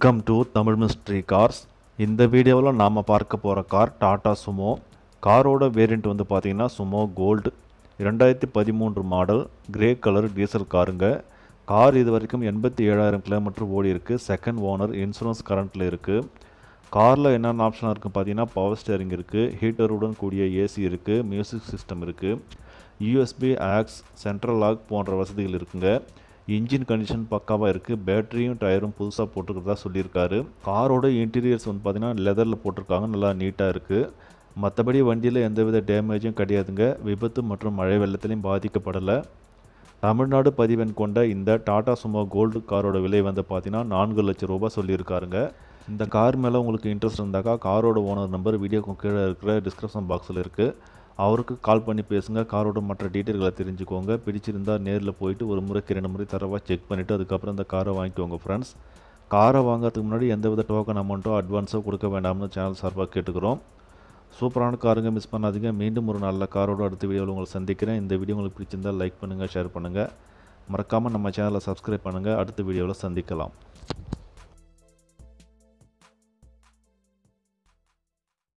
welcome to Tamil mystery cars இந்த வீடியோவில் நாம் பார்க்க போகிற கார் டாடா சுமோ காரோட வேரியண்ட் வந்து பார்த்தீங்கன்னா சுமோ கோல்டு இரண்டாயிரத்தி பதிமூன்று மாடல் கிரே கலர் டீசல் காருங்க கார் இது வரைக்கும் எண்பத்தி ஏழாயிரம் கிலோமீட்டர் ஓடி இருக்குது செகண்ட் ஓனர் இன்சூரன்ஸ் கரண்ட்டில் இருக்குது காரில் என்னென்ன ஆப்ஷனாக இருக்குது பார்த்தீங்கன்னா பவர் ஸ்டேரிங் இருக்குது ஹீட்டருடன் கூடிய ஏசி இருக்குது மியூசிக் சிஸ்டம் இருக்குது யூஎஸ்பி ஆக்ஸ் சென்ட்ரல் லாக் போன்ற வசதிகள் இருக்குங்க இன்ஜின் கண்டிஷன் பக்காவாக இருக்குது பேட்டரியும் டயரும் புதுசாக போட்டுக்கிறதா சொல்லியிருக்காரு காரோட இன்டீரியர்ஸ் வந்து பார்த்தீங்கன்னா லெதரில் போட்டிருக்காங்க நல்லா நீட்டாக இருக்குது மற்றபடி வண்டியில் எந்தவித டேமேஜும் கிடையாதுங்க விபத்து மற்றும் மழை வெள்ளத்திலையும் பாதிக்கப்படலை தமிழ்நாடு பதிவெண் கொண்ட இந்த டாடா சுமோ கோல்டு காரோட விலை வந்து பார்த்தீங்கன்னா நான்கு லட்சம் ரூபாய் சொல்லியிருக்காருங்க இந்த கார் மேலே உங்களுக்கு இன்ட்ரெஸ்ட் இருந்தாக்கா காரோட ஓனர் நம்பர் வீடியோக்கு கீழே இருக்கிற டிஸ்கிரிப்ஷன் பாக்ஸில் இருக்குது அவருக்கு கால் பண்ணி பேசுங்க காரோட மற்ற டீட்டெயில்களை தெரிஞ்சுக்கோங்க பிடிச்சிருந்தா நேரில் போயிட்டு ஒரு முறைக்கு ரெண்டு முறை தரவாக செக் பண்ணிவிட்டு அதுக்கப்புறம் இந்த காரை வாங்கிக்கோங்க ஃப்ரெண்ட்ஸ் காரை வாங்குறதுக்கு முன்னாடி எந்தவித டோக்கன் அமௌண்ட்டோ அட்வான்ஸோ கொடுக்க வேண்டாம்னு சேனல் சார்பாக கேட்டுக்கிறோம் சூப்பரான காருங்க மிஸ் பண்ணாதீங்க மீண்டும் ஒரு நல்ல காரோட அடுத்த வீடியோவில் உங்களை சந்திக்கிறேன் இந்த வீடியோ உங்களுக்கு பிடிச்சிருந்தால் லைக் பண்ணுங்கள் ஷேர் பண்ணுங்கள் மறக்காமல் நம்ம சேனலை சப்ஸ்கிரைப் பண்ணுங்கள் அடுத்த வீடியோவில் சந்திக்கலாம்